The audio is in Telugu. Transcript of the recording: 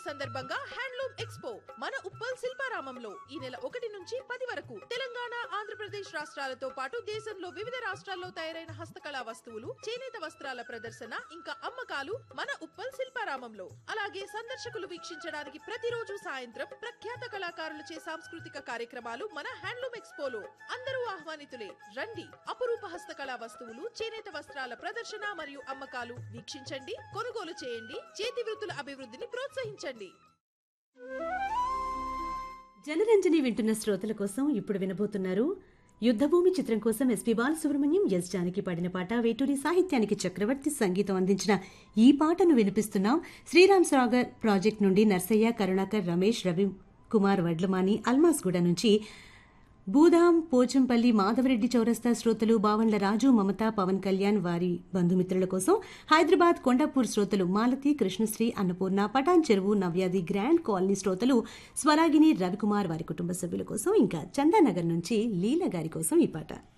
సందర్భంగా హ్యాండ్లూమ్ ఎక్స్పో మన ఉప్పల్ శిల్పారామంలో ఈ నెల ఒకటి నుంచి పది వరకు తెలంగాణ ఆంధ్రప్రదేశ్ రాష్ట్రాలతో పాటు దేశంలో వివిధ రాష్ట్రాల్లో తయారైన హస్తకళా వస్తువులు చేనేత వస్త్రాల ప్రదర్శన ఇంకా అమ్మకాలు మన ఉప్పల్ శిల్పారామంలో అలాగే సందర్శకులు వీక్షించడానికి ప్రతిరోజు సాయంత్రం ప్రఖ్యాత కళాకారులచే సాంస్కృతిక కార్యక్రమాలు మన హ్యాండ్లూమ్ ఎక్స్పోలో అందరూ ఆహ్వానితులే రండి అపురూప హస్తకళా వస్తువులు చేనేత వస్త్రాల ప్రదర్శన మరియు అమ్మకాలు వీక్షించండి కొనుగోలు చేయండి చేతి వృత్తుల అభివృద్ధిని ప్రోత్సహించండి జనరంజని వింటున్న శ్రోతల కోసం ఇప్పుడు వినబోతున్నారు యుద్ధభూమి చిత్రం కోసం ఎస్పి బాలసుబ్రహ్మణ్యం ఎస్ జానకి పాడిన పాట వేటూరి సాహిత్యానికి చక్రవర్తి సంగీతం అందించిన ఈ పాటను వినిపిస్తున్నాం శ్రీరామ్ సాగర్ ప్రాజెక్ట్ నుండి నర్సయ్య కరుణాకర్ రమేష్ రవి కుమార్ వడ్లమాని అల్మాస్గూడ నుంచి భూధాం పోచంపల్లి మాధవరెడ్డి చౌరస్తా శ్రోతలు బావండ్ల రాజు మమత పవన్ కళ్యాణ్ వారి బంధుమిత్రుల కోసం హైదరాబాద్ కొండాపూర్ శ్రోతలు మాలతి కృష్ణశ్రీ అన్నపూర్ణ పటాన్ చెరువు నవ్యాది గ్రాండ్ కాలనీ శ్రోతలు స్వరాగిని రవికుమార్ వారి కుటుంబ సభ్యుల కోసం ఇంకా చందానగర్ నుంచి లీల గారి కోసం ఈ పాట